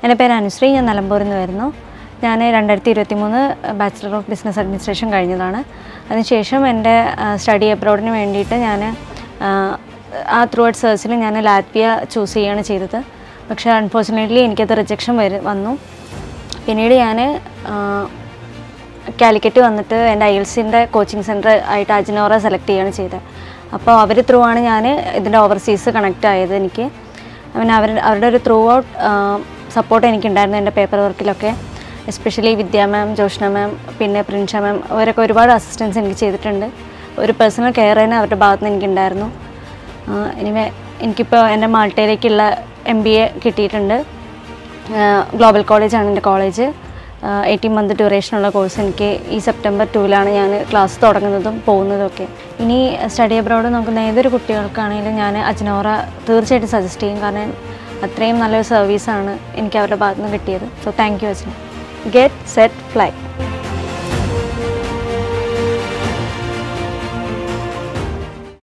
എൻ്റെ പേര് അനുശ്രീ ഞാൻ നിലമ്പൂരിൽ നിന്ന് വരുന്നു ഞാൻ രണ്ടായിരത്തി ഇരുപത്തി മൂന്ന് ബാച്ചിലർ ഓഫ് ബിസിനസ് അഡ്മിനിസ്ട്രേഷൻ കഴിഞ്ഞതാണ് അതിനുശേഷം എൻ്റെ സ്റ്റഡി അബ്രോഡിന് വേണ്ടിയിട്ട് ഞാൻ ആ ത്രൂ ഔട്ട് സെർച്ചിൽ ഞാൻ ലാറ്റ്വിയ ചൂസ് ചെയ്യുകയാണ് ചെയ്തത് പക്ഷേ അൺഫോർച്ചുനേറ്റ്ലി എനിക്കത് റിജക്ഷൻ വരു വന്നു പിന്നീട് ഞാൻ കാലിക്കറ്റ് വന്നിട്ട് എൻ്റെ ഐഎൽസിൻ്റെ കോച്ചിങ് സെൻറ്റർ ആയിട്ട് അജ്നോറ സെലക്ട് ചെയ്യുകയാണ് ചെയ്തത് അപ്പോൾ അവർ ത്രൂ ആണ് ഞാൻ ഇതിൻ്റെ ഓവർസീസ് കണക്ട് ആയത് എനിക്ക് പിന്നെ അവർ അവരുടെ ഒരു ത്രൂ ഔട്ട് സപ്പോർട്ട് എനിക്കുണ്ടായിരുന്നു എൻ്റെ പേപ്പർ വർക്കിലൊക്കെ especially Vidya ma'am Joshna ma'am പിന്നെ പ്രിൻഷ മാം അവരൊക്കെ ഒരുപാട് അസിസ്റ്റൻസ് എനിക്ക് ചെയ്തിട്ടുണ്ട് ഒരു പേഴ്സണൽ കെയർ തന്നെ അവരുടെ ഭാഗത്ത് നിന്ന് എനിക്കുണ്ടായിരുന്നു എനിവേ എനിക്കിപ്പോൾ എൻ്റെ മാൾട്ടയിലേക്കുള്ള എം ബി എ കിട്ടിയിട്ടുണ്ട് ഗ്ലോബൽ കോളേജാണ് എൻ്റെ കോളേജ് എയ്റ്റീൻ മന്ത് ഡ്യൂറേഷനുള്ള കോഴ്സ് എനിക്ക് ഈ സെപ്റ്റംബർ ടൂവിലാണ് ഞാൻ ക്ലാസ് തുടങ്ങുന്നതും പോകുന്നതും ഒക്കെ ഇനി സ്റ്റഡി അബ്രോഡ് നോക്കുന്ന ഏതൊരു കുട്ടികൾക്കാണെങ്കിലും ഞാൻ അജ്നോറ തീർച്ചയായിട്ടും സജസ്റ്റ് ചെയ്യും കാരണം അത്രയും നല്ലൊരു സർവീസാണ് എനിക്ക് അവരുടെ ഭാഗത്ത് നിന്ന് കിട്ടിയത് so thank you Ajna get set fly